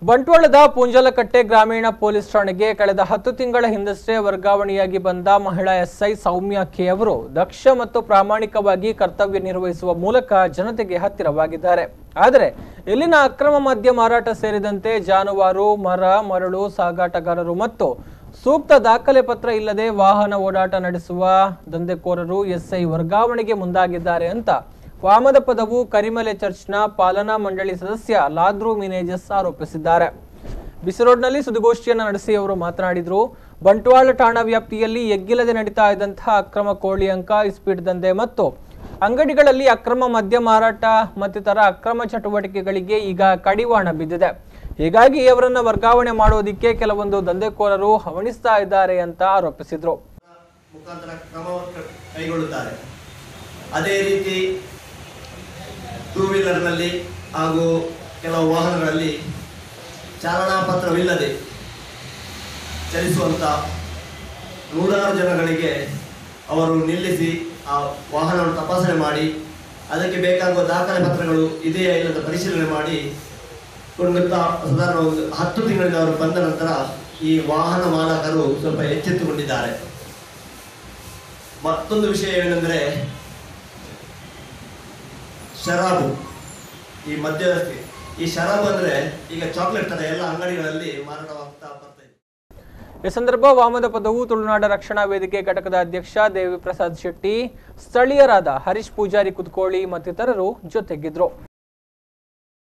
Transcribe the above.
ಬಂಟ್ವಾಳದ ಪೂಂಜಲಕಟ್ಟೆ ಗ್ರಾಮೀಣ ಪೊಲೀಸ್ ಠಾಣೆಗೆ ಕಳೆದ ಹತ್ತು ತಿಂಗಳ ಹಿಂದಷ್ಟೇ ವರ್ಗಾವಣೆಯಾಗಿ ಬಂದ ಮಹಿಳಾ ಎಸ್ಐ ಸೌಮ್ಯ ಕೆ ಅವರು ದಕ್ಷ ಮತ್ತು ಪ್ರಾಮಾಣಿಕವಾಗಿ ಕರ್ತವ್ಯ ನಿರ್ವಹಿಸುವ ಮೂಲಕ ಜನತೆಗೆ ಹತ್ತಿರವಾಗಿದ್ದಾರೆ ಆದರೆ ಇಲ್ಲಿನ ಅಕ್ರಮ ಮದ್ಯ ಮಾರಾಟ ಸೇರಿದಂತೆ ಜಾನುವಾರು ಮರ ಮರಳು ಸಾಗಾಟಗಾರರು ಮತ್ತು ಸೂಕ್ತ ದಾಖಲೆ ಪತ್ರ ಇಲ್ಲದೆ ವಾಹನ ಓಡಾಟ ನಡೆಸುವ ದಂಧೆಕೋರರು ಎಸ್ಐ ವರ್ಗಾವಣೆಗೆ ಮುಂದಾಗಿದ್ದಾರೆ ಅಂತ ವಾಮದ ಪದವು ಕರಿಮಲೆ ಚರ್ಚ್ನ ಪಾಲನಾ ಮಂಡಳಿ ಸದಸ್ಯ ಲಾದ್ರು ಮಿನೇಜಸ್ ಆರೋಪಿಸಿದ್ದಾರೆ ಬಿಸಿರೋಡ್ನಲ್ಲಿ ಸುದ್ದಿಗೋಷ್ಠಿಯನ್ನು ನಡೆಸಿ ಅವರು ಮಾತನಾಡಿದರು ಬಂಟ್ವಾಳ ಠಾಣಾ ವ್ಯಾಪ್ತಿಯಲ್ಲಿ ಎಗ್ಗಿಲ್ಲದೆ ನಡೀತಾ ಇದ್ದಂತಹ ಅಕ್ರಮ ಕೋಳಿ ಅಂಕ ಇಸ್ಪೀಟ್ ದಂಧೆ ಮತ್ತು ಅಂಗಡಿಗಳಲ್ಲಿ ಅಕ್ರಮ ಮದ್ಯ ಮಾರಾಟ ಮತ್ತಿತರ ಅಕ್ರಮ ಚಟುವಟಿಕೆಗಳಿಗೆ ಈಗ ಕಡಿವಾಣ ಬಿದ್ದಿದೆ ಹೀಗಾಗಿ ಅವರನ್ನ ವರ್ಗಾವಣೆ ಮಾಡೋದಿಕ್ಕೆ ಕೆಲವೊಂದು ದಂಧೆಕೋರರು ಹವಣಿಸ್ತಾ ಇದ್ದಾರೆ ಅಂತ ಆರೋಪಿಸಿದ್ರು ಮುಖಾಂತರ ಕ್ರಮವನ್ನು ಕೈಗೊಳ್ಳುತ್ತಾರೆ ಅದೇ ರೀತಿ ಟೂ ವೀಲರ್ನಲ್ಲಿ ಹಾಗೂ ಕೆಲವು ವಾಹನಗಳಲ್ಲಿ ಚಾಲನಾ ಪತ್ರವಿಲ್ಲದೆ ಚಲಿಸುವಂಥ ನೂರಾರು ಜನಗಳಿಗೆ ಅವರು ನಿಲ್ಲಿಸಿ ಆ ವಾಹನವನ್ನು ತಪಾಸಣೆ ಮಾಡಿ ಅದಕ್ಕೆ ಬೇಕಾಗುವ ದಾಖಲೆ ಪತ್ರಗಳು ಇದೆಯಾ ಇಲ್ಲದ ಪರಿಶೀಲನೆ ಮಾಡಿ ಕೊಂಡುತ್ತಾ ಸಾಧಾರಣ ಒಂದು ಹತ್ತು ತಿಂಗಳಿಂದ ಅವರು ಬಂದ ನಂತರ ಈ ವಾಹನ ಮಾಲಕರು ಸ್ವಲ್ಪ ಎಚ್ಚೆತ್ತುಕೊಂಡಿದ್ದಾರೆ ಮತ್ತೊಂದು ವಿಷಯ ಏನೆಂದರೆ ಶರಾಬು ಈ ಮಧ್ಯವಸ್ಥೆ ಈ ಶರಾಬು ಅಂದ್ರೆ ಈಗ ಚಾಕ್ಲೇಟ್ ತರ ಎಲ್ಲ ಅಂಗಡಿಗಳಲ್ಲಿ ಮಾರಾಟವಾಗ್ತಾ ಬರ್ತಾ ಇದೆ ಈ ಸಂದರ್ಭ ವಾಮದ ಪದವು ತುಳುನಾಡ ರಕ್ಷಣಾ ವೇದಿಕೆ ಘಟಕದ ಅಧ್ಯಕ್ಷ ದೇವಿ ಪ್ರಸಾದ್ ಶೆಟ್ಟಿ ಸ್ಥಳೀಯರಾದ ಹರೀಶ್ ಪೂಜಾರಿ ಕುತ್ಕೋಳಿ ಮತ್ತಿತರರು ಜೊತೆಗಿದ್ರು